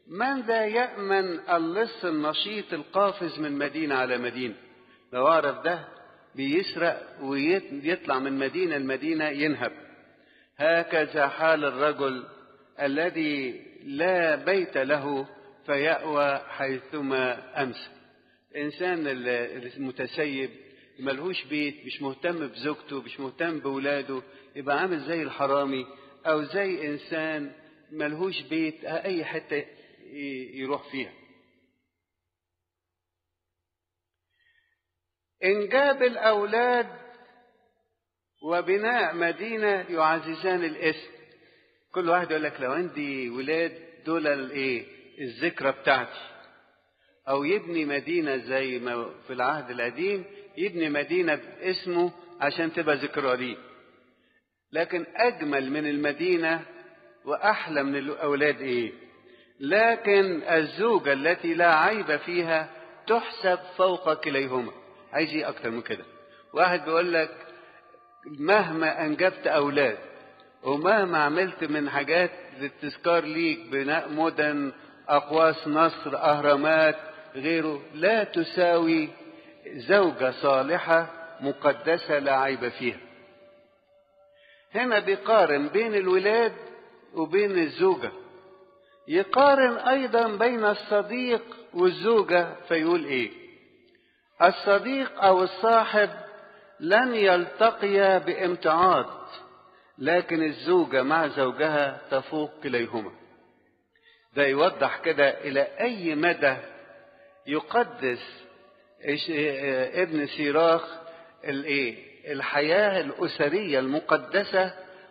من ذا يأمن اللص النشيط القافز من مدينة على مدينة لو أعرف ده بيسرق ويطلع من مدينة لمدينة ينهب هكذا حال الرجل الذي لا بيت له فيأوى حيثما أمسى الإنسان المتسيب ملهوش بيت مش مهتم بزوجته مش مهتم بولاده يبقى عامل زي الحرامي أو زي إنسان ملهوش بيت أي حتة يروح فيها إنجاب الأولاد وبناء مدينة يعززان الاسم كل واحد يقول لك لو عندي ولاد دول الايه الذكرى بتاعتي او يبني مدينة زي ما في العهد القديم يبني مدينة باسمه عشان تبقى ذكرى ليه لكن اجمل من المدينة واحلى من الاولاد ايه لكن الزوجة التي لا عيب فيها تحسب فوق كليهما عايز ايه اكتر من كده واحد بيقول لك مهما انجبت اولاد ومهما عملت من حاجات للتذكار ليك بناء مدن اقواس نصر اهرامات غيره لا تساوي زوجة صالحة مقدسة لا عيب فيها هنا بيقارن بين الولاد وبين الزوجة يقارن ايضا بين الصديق والزوجة فيقول ايه الصديق او الصاحب لن يلتقيا بامتعاض لكن الزوجة مع زوجها تفوق كليهما ده يوضح كده إلى أي مدى يقدس ابن سيراخ الايه الحياة الأسرية المقدسة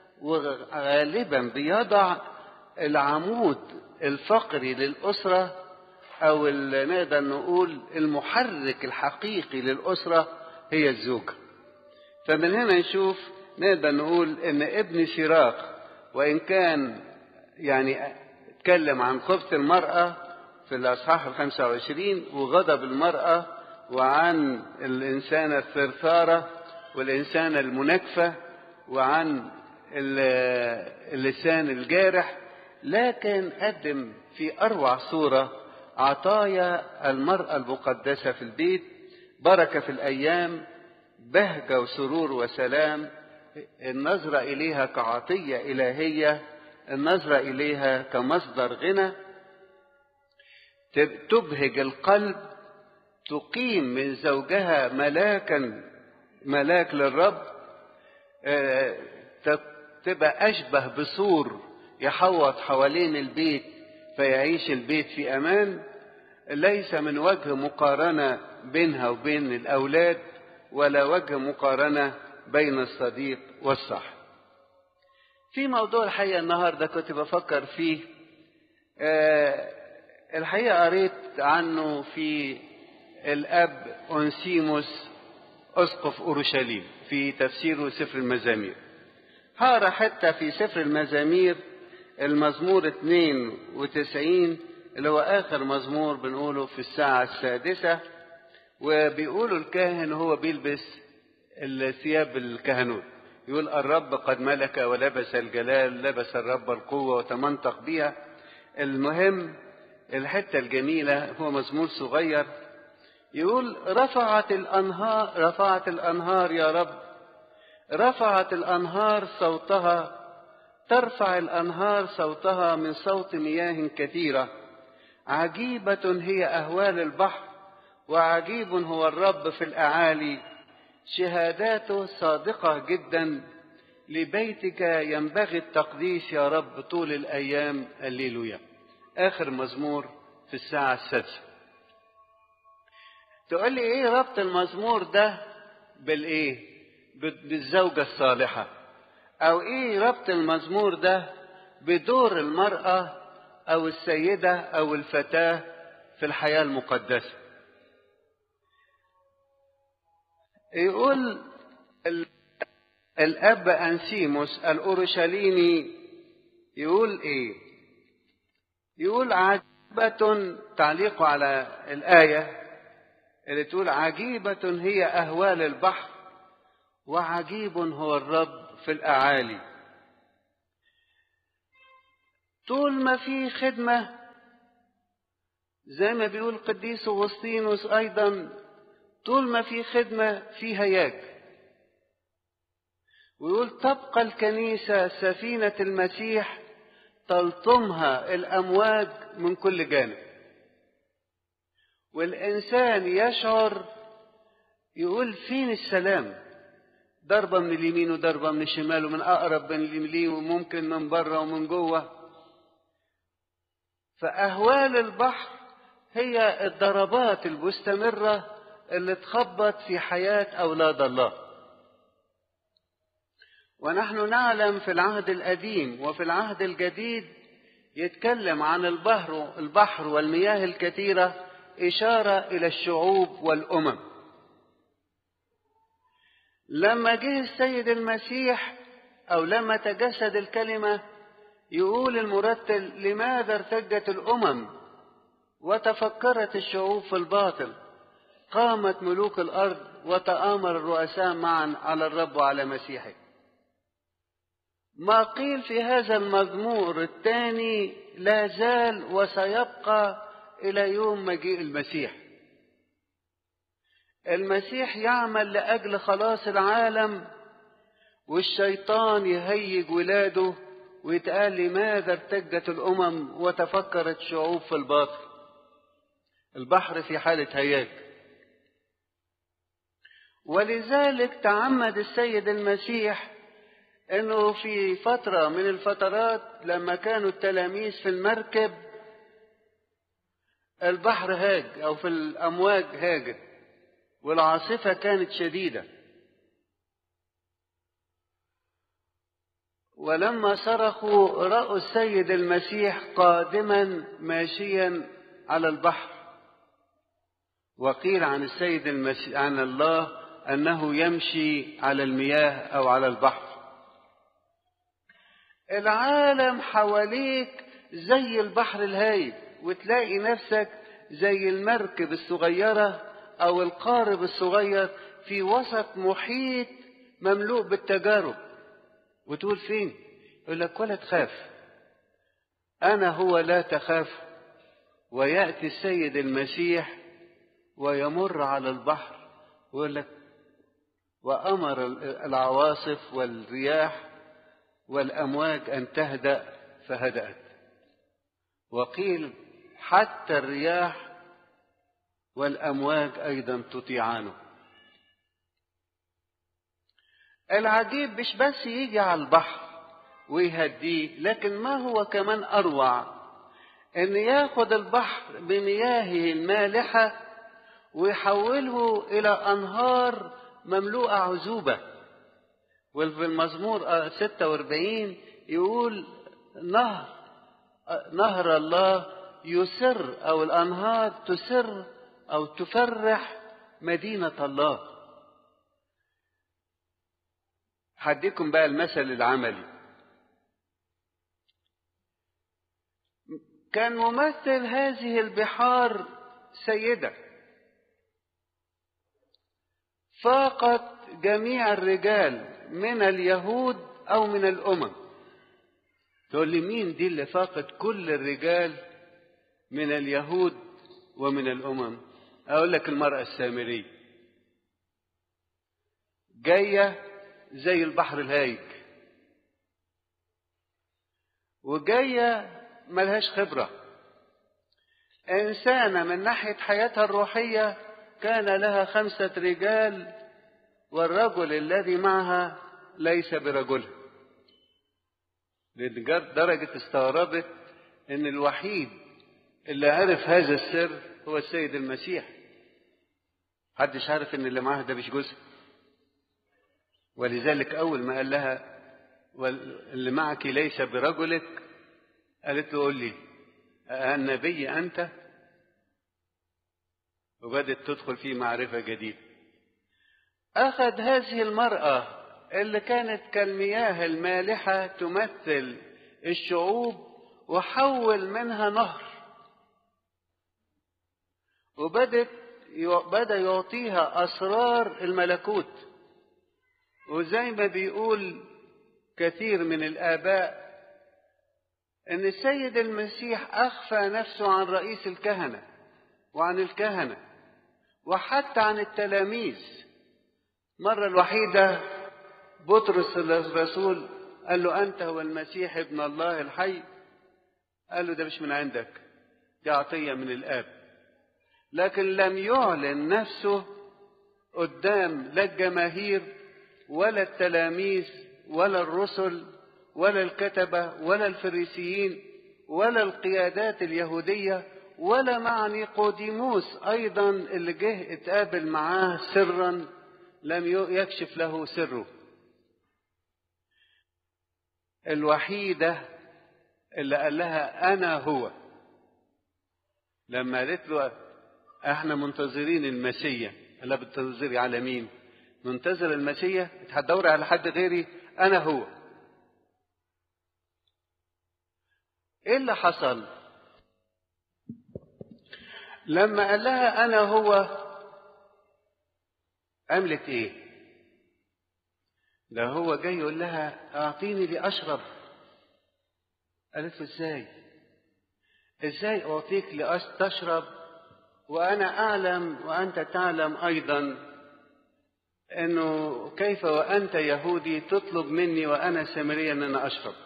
وغالبا بيضع العمود الفقري للأسرة أو نقدر نقول المحرك الحقيقي للأسرة هي الزوجة فمن هنا نشوف نقدر نقول ان ابن سيراق وان كان يعني اتكلم عن خبث المرأة في الأصحاح الخمسة وعشرين وغضب المرأة وعن الإنسانة الثرثارة والإنسانة المنكفة وعن اللسان الجارح لكن قدم في أروع صورة عطايا المرأة المقدسة في البيت بركة في الأيام بهجة وسرور وسلام النظرة إليها كعطية إلهية النظرة إليها كمصدر غنى تبهج القلب تقيم من زوجها ملاكا ملاك للرب تبقى أشبه بسور يحوط حوالين البيت فيعيش البيت في أمان ليس من وجه مقارنة بينها وبين الأولاد ولا وجه مقارنة بين الصديق والصاحب في موضوع الحقيقة النهاردة كنت بفكر فيه أه الحقيقة قريت عنه في الأب أونسيموس أسقف أورشليم في تفسيره سفر المزامير هقرا حتى في سفر المزامير المزمور 92 اللي هو آخر مزمور بنقوله في الساعة السادسة وبيقولوا الكاهن هو بيلبس الثياب الكهنوت يقول الرب قد ملك ولبس الجلال لبس الرب القوة وتمنطق بها المهم الحتة الجميلة هو مزمور صغير يقول رفعت الأنهار رفعت الأنهار يا رب رفعت الأنهار صوتها ترفع الأنهار صوتها من صوت مياه كثيرة عجيبة هي أهوال البحر وعجيب هو الرب في الأعالي شهاداته صادقة جدا لبيتك ينبغي التقديس يا رب طول الأيام الليلويا آخر مزمور في الساعة السادسة تقول لي إيه ربط المزمور ده بالإيه بالزوجة الصالحة أو إيه ربط المزمور ده بدور المرأة أو السيدة أو الفتاة في الحياة المقدسة يقول الأب أنسيموس الأورشليني يقول إيه؟ يقول عجيبة تعليق على الآية اللي تقول عجيبة هي أهوال البحر وعجيب هو الرب في الأعالي طول ما في خدمة زي ما بيقول قديس أغسطينوس أيضا طول ما في خدمة في هياج ويقول تبقى الكنيسة سفينة المسيح تلطمها الأمواج من كل جانب والإنسان يشعر يقول فين السلام ضربة من اليمين وضربة من الشمال ومن أقرب من اليمين وممكن من بره ومن جوه فأهوال البحر هي الضربات المستمرة اللي تخبط في حياة أولاد الله ونحن نعلم في العهد القديم وفي العهد الجديد يتكلم عن البحر البحر والمياه الكثيرة إشارة إلى الشعوب والأمم لما جه السيد المسيح أو لما تجسد الكلمة يقول المرتل لماذا ارتجت الأمم وتفكرت الشعوب في الباطل قامت ملوك الأرض وتآمر الرؤساء معا على الرب وعلى مسيحه ما قيل في هذا المزمور الثاني لا زال وسيبقى إلى يوم مجيء المسيح المسيح يعمل لأجل خلاص العالم والشيطان يهيج ولاده ويتقال لماذا ارتجت الأمم وتفكرت شعوب في الباطل البحر في حالة هياج ولذلك تعمد السيد المسيح انه في فترة من الفترات لما كانوا التلاميذ في المركب البحر هاج او في الامواج هاجت والعاصفة كانت شديدة ولما صرخوا رأوا السيد المسيح قادما ماشيا على البحر وقيل عن السيد المسيح عن الله أنه يمشي على المياه أو على البحر العالم حواليك زي البحر الهايب وتلاقي نفسك زي المركب الصغيرة أو القارب الصغير في وسط محيط مملوء بالتجارب وتقول فين يقول لك ولا تخاف أنا هو لا تخاف ويأتي السيد المسيح ويمر على البحر ويقول لك وأمر العواصف والرياح والأمواج أن تهدأ فهدأت وقيل حتى الرياح والأمواج أيضا تطيعانه العجيب مش بس يجي على البحر ويهديه لكن ما هو كمان أروع أن ياخد البحر بمياهه المالحة ويحوله إلى أنهار مملوءة عذوبة وفي المزمور 46 يقول نهر نهر الله يسر أو الأنهار تسر أو تفرح مدينة الله هديكم بقى المثل العملي كان ممثل هذه البحار سيدة فاقت جميع الرجال من اليهود أو من الأمم تقول لي مين دي اللي فاقت كل الرجال من اليهود ومن الأمم أقول لك المرأة السامرية جاية زي البحر الهايج وجاية ملهاش خبرة إنسانة من ناحية حياتها الروحية كان لها خمسة رجال والرجل الذي معها ليس برجلها لدرجة استغربت إن الوحيد اللي عرف هذا السر هو السيد المسيح محدش عارف إن اللي معاها ده مش جوزها ولذلك أول ما قال لها اللي معك ليس برجلك قالت له قول لي النبي أنت وبدت تدخل في معرفة جديدة أخذ هذه المرأة اللي كانت كالمياه المالحة تمثل الشعوب وحول منها نهر وبدت بدأ يعطيها أسرار الملكوت وزي ما بيقول كثير من الآباء أن السيد المسيح أخفى نفسه عن رئيس الكهنة وعن الكهنة وحتى عن التلاميذ مرة الوحيدة بطرس الرسول قال له أنت هو المسيح ابن الله الحي قال له ده مش من عندك دي عطية من الآب لكن لم يعلن نفسه قدام لا الجماهير ولا التلاميذ ولا الرسل ولا الكتبة ولا الفريسيين ولا القيادات اليهودية ولا مع نيقوديموس أيضا اللي جه اتقابل معاه سرا لم يكشف له سره الوحيدة اللي قال لها أنا هو لما قالت له احنا منتظرين المسيا قال لها بتنتظري على مين منتظر المسيا هتدوري على حد غيري أنا هو ايه اللي حصل لما قال لها انا هو عملت ايه ده هو جاي يقول لها اعطيني لاشرب قالت له ازاي ازاي اعطيك لتشرب وانا اعلم وانت تعلم ايضا انه كيف وانت يهودي تطلب مني وانا سامريه ان انا اشرب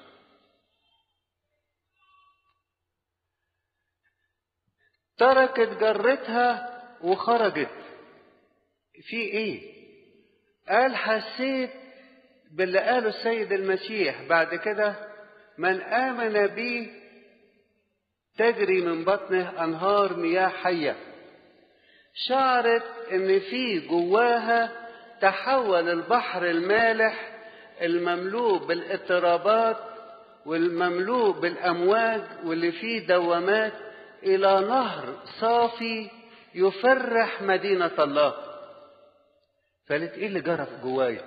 تركت جرتها وخرجت في ايه قال حسيت باللي قاله السيد المسيح بعد كده من امن بي تجري من بطنه انهار مياه حيه شعرت ان في جواها تحول البحر المالح المملوء بالاضطرابات والمملوء بالامواج واللي فيه دوامات الى نهر صافي يفرح مدينه الله فقالت ايه اللي جرى في جوايا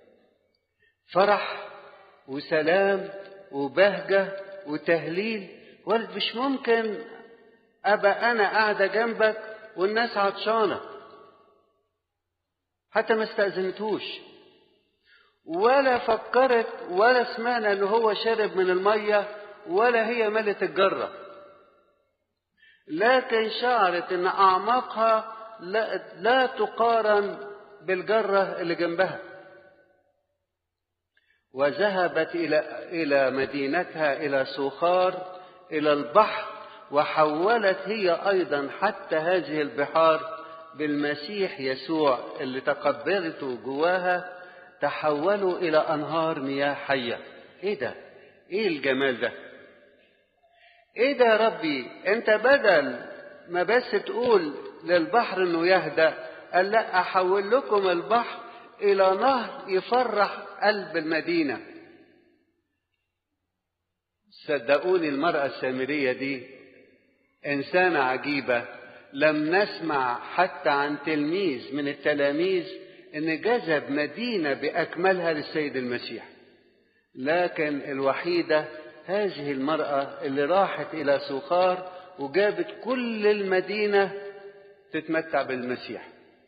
فرح وسلام وبهجه وتهليل قالت مش ممكن ابقى انا قاعده جنبك والناس عطشانه حتى ما استاذنتوش ولا فكرت ولا سمعنا ان هو شرب من الميه ولا هي ملت الجره لكن شعرت ان اعماقها لا, لا تقارن بالجره اللي جنبها وذهبت الى الى مدينتها الى سوخار الى البحر وحولت هي ايضا حتى هذه البحار بالمسيح يسوع اللي تقبلته جواها تحولوا الى انهار مياه حيه ايه ده ايه الجمال ده ايه ده يا ربي انت بدل ما بس تقول للبحر انه يهدى قال لا احول لكم البحر الى نهر يفرح قلب المدينه صدقوني المراه السامريه دي انسانه عجيبه لم نسمع حتى عن تلميذ من التلاميذ ان جذب مدينه باكملها للسيد المسيح لكن الوحيده هذه المراه اللي راحت الى سوخار وجابت كل المدينه تتمتع بالمسيح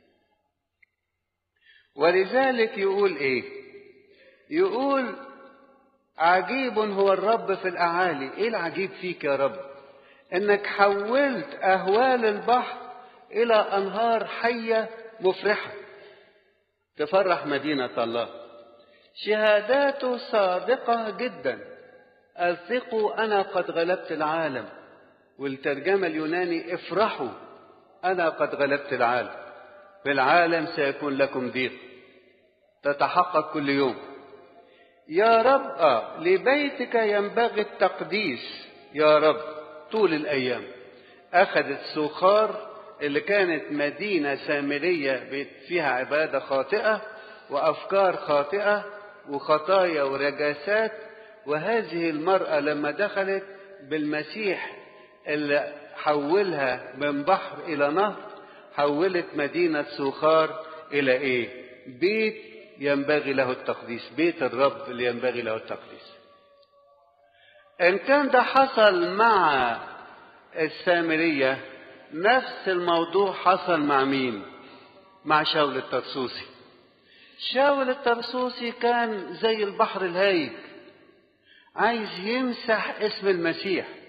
ولذلك يقول ايه يقول عجيب هو الرب في الاعالي ايه العجيب فيك يا رب انك حولت اهوال البحر الى انهار حيه مفرحه تفرح مدينه الله شهاداته صادقه جدا اثقوا انا قد غلبت العالم والترجمه اليوناني افرحوا انا قد غلبت العالم في العالم سيكون لكم ضيق تتحقق كل يوم يا رب آه لبيتك ينبغي التقديس يا رب طول الأيام أخذت سوخار اللي كانت مدينة سامرية فيها عبادة خاطئة وأفكار خاطئة وخطايا ورجاسات وهذه المرأة لما دخلت بالمسيح اللي حولها من بحر إلى نهر حولت مدينة سوخار إلى إيه؟ بيت ينبغي له التقديس، بيت الرب اللي ينبغي له التقديس. إن كان ده حصل مع السامرية نفس الموضوع حصل مع مين؟ مع شاول الترسوسي. شاول الترسوسي كان زي البحر الهايج عايز يمسح اسم المسيح